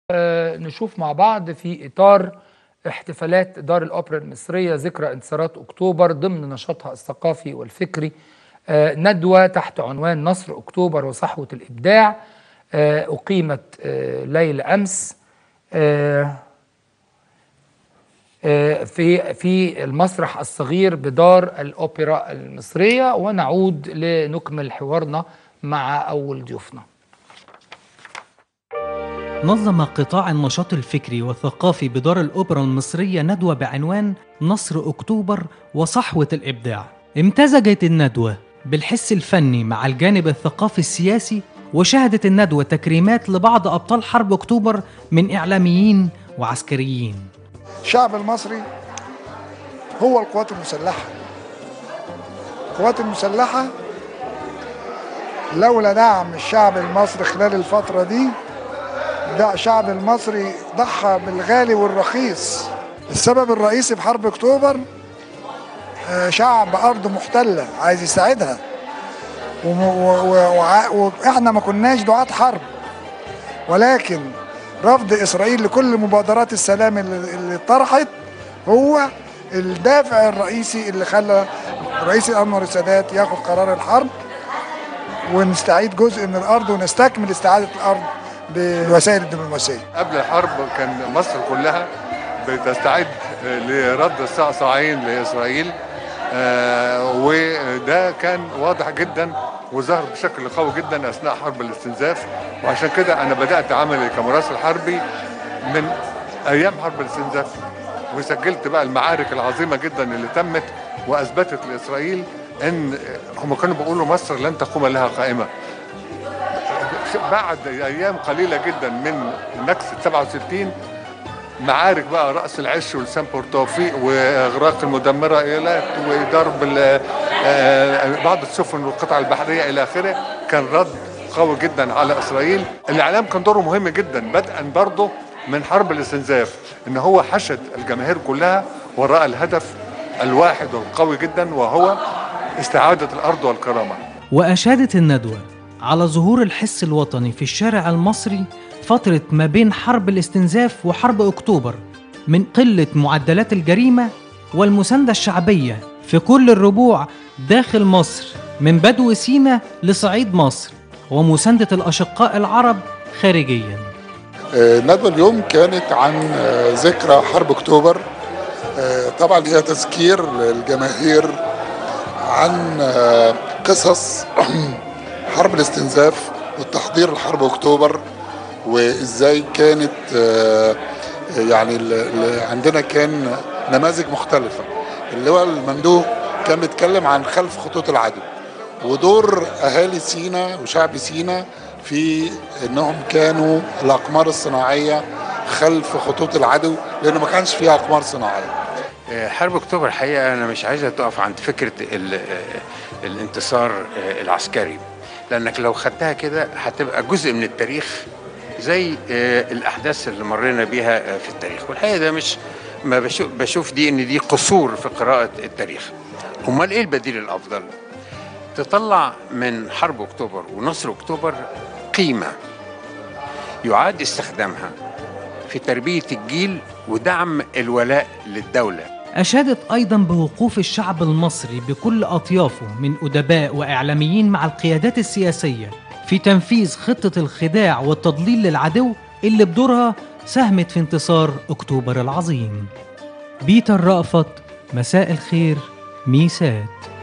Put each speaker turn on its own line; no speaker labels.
آه، نشوف مع بعض في إطار احتفالات دار الأوبرا المصرية ذكرى انتصارات أكتوبر ضمن نشاطها الثقافي والفكري آه، ندوة تحت عنوان نصر أكتوبر وصحوة الإبداع آه، أقيمت آه، ليلة أمس آه، آه، في في المسرح الصغير بدار الأوبرا المصرية ونعود لنكمل حوارنا مع أول ضيوفنا
نظم قطاع النشاط الفكري والثقافي بدار الأوبرا المصرية ندوة بعنوان نصر أكتوبر وصحوة الإبداع امتزجت الندوة بالحس الفني مع الجانب الثقافي السياسي وشهدت الندوة تكريمات لبعض أبطال حرب أكتوبر من إعلاميين وعسكريين
الشعب المصري هو القوات المسلحة القوات المسلحة لولا دعم الشعب المصري خلال الفترة دي ده الشعب المصري ضحى بالغالي والرخيص السبب الرئيسي في حرب اكتوبر آه، شعب ارض محتله عايز يساعدها وم- و- و- وع- واحنا ما كناش دعاة حرب ولكن رفض اسرائيل لكل مبادرات السلام اللي اللي طرحت هو الدافع الرئيسي اللي خلى الرئيس انور السادات ياخد قرار الحرب ونستعيد جزء من الارض ونستكمل استعاده الارض بالوسائل الدبلوماسيه
قبل الحرب كان مصر كلها بتستعد لرد الصعصعين لإسرائيل آه، وده كان واضح جدا وظهر بشكل قوي جدا أثناء حرب الاستنزاف وعشان كده أنا بدأت عملي كمراسل حربي من أيام حرب الاستنزاف وسجلت بقى المعارك العظيمة جدا اللي تمت وأثبتت لإسرائيل إن هم كانوا بيقولوا مصر لن تقوم لها قائمة بعد ايام قليله جدا من نكسه 67 معارك بقى راس العش ولسان بورتوفيق واغراق المدمره ايلات وضرب ال- آه، بعض السفن والقطع البحريه الى اخره كان رد قوي جدا على اسرائيل الاعلام كان دوره مهم جدا بدءا برضه من حرب الاستنزاف ان هو حشد الجماهير كلها وراء الهدف الواحد والقوي جدا وهو استعاده الارض والكرامه
وأشادت الندوة على ظهور الحس الوطني في الشارع المصري فترة ما بين حرب الاستنزاف وحرب أكتوبر من قلة معدلات الجريمة والمساندة الشعبية في كل الربوع داخل مصر من بدو سينا لصعيد مصر ومساندة الأشقاء العرب خارجياً
آه، الندوة اليوم كانت عن آه، ذكرى حرب أكتوبر آه، طبعا هي تذكير للجماهير عن آه، قصص حرب الاستنزاف والتحضير لحرب أكتوبر وإزاي كانت آه، يعني ال- ال- عندنا كان نماذج مختلفة اللي هو المندوب كان بيتكلم عن خلف خطوط العدو ودور اهالي سينا وشعب سينا في انهم كانوا الاقمار الصناعيه خلف خطوط العدو لانه ما كانش فيها اقمار صناعيه
حرب اكتوبر الحقيقه انا مش عايزها تقف عند فكره ال- الانتصار العسكري لانك لو خدتها كده هتبقى جزء من التاريخ زي الاحداث اللي مرينا بيها في التاريخ والحقيقه ده مش ما بشوف, بشوف دي ان دي قصور في قراءه التاريخ امال ايه البديل الافضل تطلع من حرب اكتوبر ونصر اكتوبر قيمه يعاد استخدامها في تربيه الجيل ودعم الولاء للدوله
أشادت أيضا بوقوف الشعب المصري بكل أطيافه من أدباء وإعلاميين مع القيادات السياسية في تنفيذ خطة الخداع والتضليل للعدو اللي بدورها ساهمت في انتصار أكتوبر العظيم بيتر رأفت مساء الخير ميسات